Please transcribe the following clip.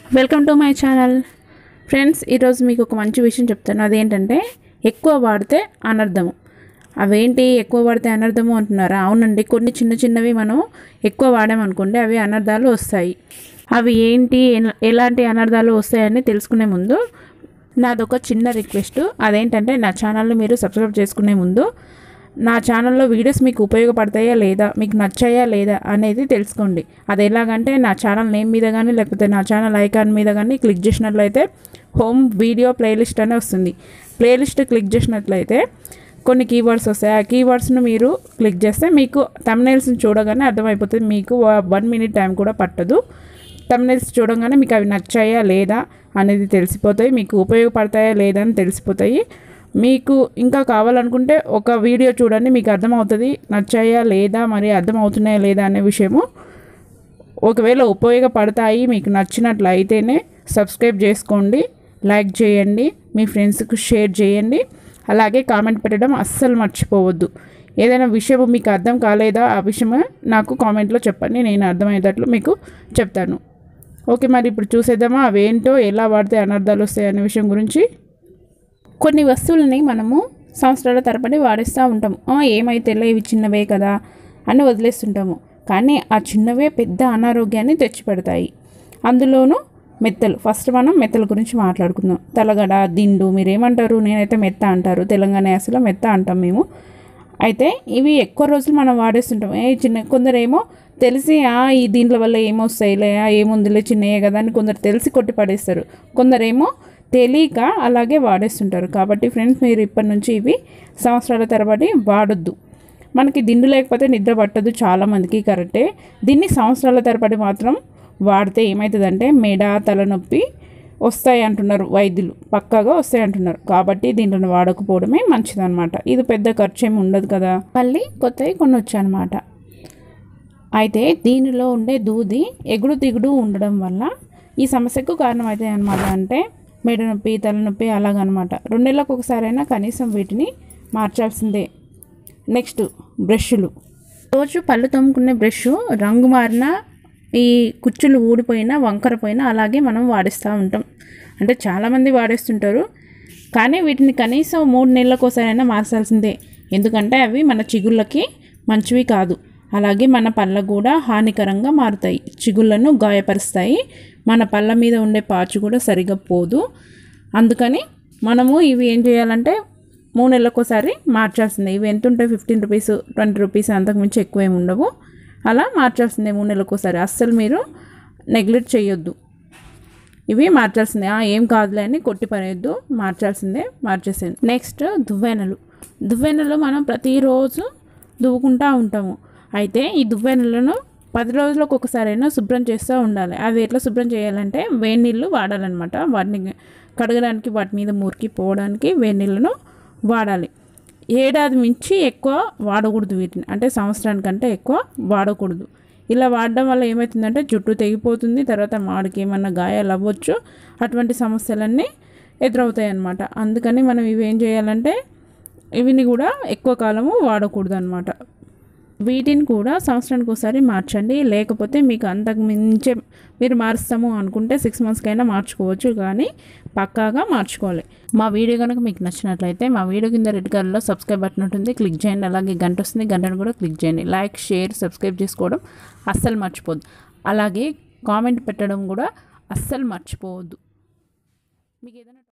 welcome to my channel friends ఈరోజు మీకు ఒక మంచి విషయం చెప్తాను అదేంటంటే ఎక్కువ వాడితే అనర్థము అవేంటి ఎక్కువ వాడితే అనర్థము అంటున్నారా అవునండి కొన్ని చిన్న చిన్నవి మనం ఎక్కువ వాడామనుకోండి అవి అనర్థాలు వస్తాయి అవి ఏంటి ఎల- ఎలాంటి అనర్థాలు వస్తాయని తెలుసుకునే ముందు నాదొక చిన్న రిక్వెస్ట్ అదేంటంటే నా ఛానల్ని మీరు సబ్స్క్రైబ్ చేసుకునే ముందు నా ఛానల్లో వీడియోస్ మీకు ఉపయోగపడతాయా లేదా మీకు నచ్చాయా లేదా అనేది తెలుసుకోండి అది ఎలాగంటే నా ఛానల్ నేమ్ మీద కానీ లేకపోతే నా ఛానల్ ఐకాన్ మీద కానీ క్లిక్ చేసినట్లయితే హోమ్ వీడియో ప్లేలిస్ట్ అనే వస్తుంది ప్లేలిస్ట్ క్లిక్ చేసినట్లయితే కొన్ని కీవర్డ్స్ వస్తాయి ఆ కీవర్డ్స్ను మీరు క్లిక్ చేస్తే మీకు తమ్నైల్స్ని చూడగానే అర్థమైపోతుంది మీకు వన్ మినిట్ టైం కూడా పట్టదు తమ్నైల్స్ చూడగానే మీకు అవి నచ్చాయా లేదా అనేది తెలిసిపోతాయి మీకు ఉపయోగపడతాయా లేదా అని తెలిసిపోతాయి మీకు ఇంకా కావాలనుకుంటే ఒక వీడియో చూడండి మీకు అర్థమవుతుంది నచ్చాయా లేదా మరి అర్థమవుతున్నాయా లేదా అనే విషయము ఒకవేళ ఉపయోగపడతాయి మీకు నచ్చినట్లు అయితేనే సబ్స్క్రైబ్ చేసుకోండి లైక్ చేయండి మీ ఫ్రెండ్స్కి షేర్ చేయండి అలాగే కామెంట్ పెట్టడం అస్సలు మర్చిపోవద్దు ఏదైనా విషయం మీకు అర్థం కాలేదా ఆ విషయం నాకు కామెంట్లో చెప్పండి నేను అర్థమయ్యేటట్లు మీకు చెప్తాను ఓకే మరి ఇప్పుడు చూసేద్దామా అవేంటో ఎలా వాడితే అనర్థాలు వస్తాయి అనే విషయం గురించి కొన్ని వస్తువులని మనము సంవత్సరాల తరబడి వాడిస్తూ ఉంటాము "ఆ, ఏమైతేలే ఇవి చిన్నవే కదా అని వదిలేస్తుంటాము కానీ ఆ చిన్నవే పెద్ద అనారోగ్యాన్ని తెచ్చిపెడతాయి అందులోనూ మెత్తలు ఫస్ట్ మనం మెత్తల గురించి మాట్లాడుకుందాం తలగడ దిండు మీరేమంటారు నేనైతే మెత్త అంటారు తెలంగాణ యాసలో మెత్త అంటాం మేము అయితే ఇవి ఎక్కువ రోజులు మనం వాడేస్తుంటాం ఏ చిన్న కొందరేమో తెలిసి "ఆ, ఈ దీంట్ల వల్ల ఏమొస్తాయిలే ఆ, ఏముందిలే చిన్నయే కదా అని కొందరు తెలిసి కొట్టి పడేస్తారు కొందరేమో తెలియక అలాగే వాడేస్తుంటారు కాబట్టి ఫ్రెండ్స్ మీరు ఇప్పటి నుంచి ఇవి సంవత్సరాల తరబడి వాడొద్దు మనకి దిండు లేకపోతే నిద్ర పట్టదు చాలామందికి కరెక్టే దీన్ని సంవత్సరాల తరబడి మాత్రం వాడితే ఏమవుతుందంటే మెడ తలనొప్పి వస్తాయి అంటున్నారు వైద్యులు పక్కాగా వస్తాయి అంటున్నారు కాబట్టి దీంట్లో వాడకపోవడమే మంచిదన్నమాట ఇది పెద్ద ఖర్చు ఏమి ఉండదు కదా మళ్ళీ కొత్తవి కొన్ని వచ్చాయన్నమాట అయితే దీనిలో ఉండే దూది ఎగుడు దిగుడు ఉండడం వల్ల ఈ సమస్యకు కారణమవుతాయి అన్నమాట అంటే మెడ నొప్పి తలనొప్పి అలాగనమాట రెండు నెలలకు ఒకసారైనా కనీసం వీటిని మార్చాల్సిందే నెక్స్ట్ బ్రష్లు రోజు పళ్ళు తోముకునే బ్రష్ రంగు మారిన ఈ కుచ్చులు ఊడిపోయినా వంకర పోయినా అలాగే మనం వాడిస్తూ ఉంటాం అంటే చాలామంది వాడేస్తుంటారు కానీ వీటిని కనీసం మూడు నెలలకు ఒకసారైనా మార్చాల్సిందే ఎందుకంటే అవి మన చిగుళ్ళకి మంచివి కాదు అలాగే మన పళ్ళకు కూడా హానికరంగా మారుతాయి చిగుళ్ళను గాయపరుస్తాయి మన పళ్ళ మీద ఉండే పాచు కూడా సరిగా పోదు అందుకని మనము ఇవి ఏం చేయాలంటే మూడు నెలలకోసారి మార్చాల్సిందే ఇవి ఎంత ఉంటాయి ఫిఫ్టీన్ రూపీస్ ట్వంటీ రూపీస్ అంతకుమించి ఎక్కువ ఏమి ఉండవు అలా మార్చాల్సిందే మూడు నెలలకోసారి అస్సలు మీరు నెగ్లెక్ట్ చేయొద్దు ఇవి మార్చాల్సిందే "ఆ, ఏం కాదులే అని కొట్టి పడేయద్దు మార్చాల్సిందే మార్చేసేయండి నెక్స్ట్ దువ్వెనలు దువ్వెనలు మనం ప్రతిరోజు దువ్వుకుంటూ ఉంటాము అయితే ఈ దువ్వెనలను పది రోజులకు ఒకసారైనా శుభ్రం చేస్తూ ఉండాలి అవి ఎట్లా శుభ్రం చేయాలంటే వేడి నీళ్ళు వాడాలన్నమాట వాటిని కడగడానికి వాటి మీద మురికి పోవడానికి వేడి నీళ్ళను వాడాలి ఏడాది మించి ఎక్కువ వాడకూడదు వీటిని అంటే సంవత్సరానికంటే ఎక్కువ వాడకూడదు ఇలా వాడడం వల్ల ఏమవుతుందంటే జుట్టు తెగిపోతుంది తర్వాత మాడికి ఏమన్నా గాయాలు అవ్వచ్చు అటువంటి సమస్యలన్నీ ఎదురవుతాయి అన్నమాట అందుకని మనం ఇవి ఏం చేయాలంటే ఇవిని కూడా ఎక్కువ కాలము వాడకూడదు అనమాట వీటిని కూడా సంవత్సరానికి ఒకసారి మార్చండి లేకపోతే మీకు అంతకు మించే మీరు మారుస్తాము అనుకుంటే సిక్స్ మంత్స్కైనా మార్చుకోవచ్చు కానీ పక్కాగా మార్చుకోవాలి మా వీడియో కనుక మీకు నచ్చినట్లయితే మా వీడియో కింద రెడ్ కలర్లో సబ్స్క్రైబ్ బటన్ ఉంటుంది క్లిక్ చేయండి అలాగే గంట వస్తుంది గంటను కూడా క్లిక్ చేయండి లైక్ షేర్ సబ్స్క్రైబ్ చేసుకోవడం అస్సలు మర్చిపోద్దు అలాగే కామెంట్ పెట్టడం కూడా అస్సలు మర్చిపోవద్దు మీకు ఏదైనా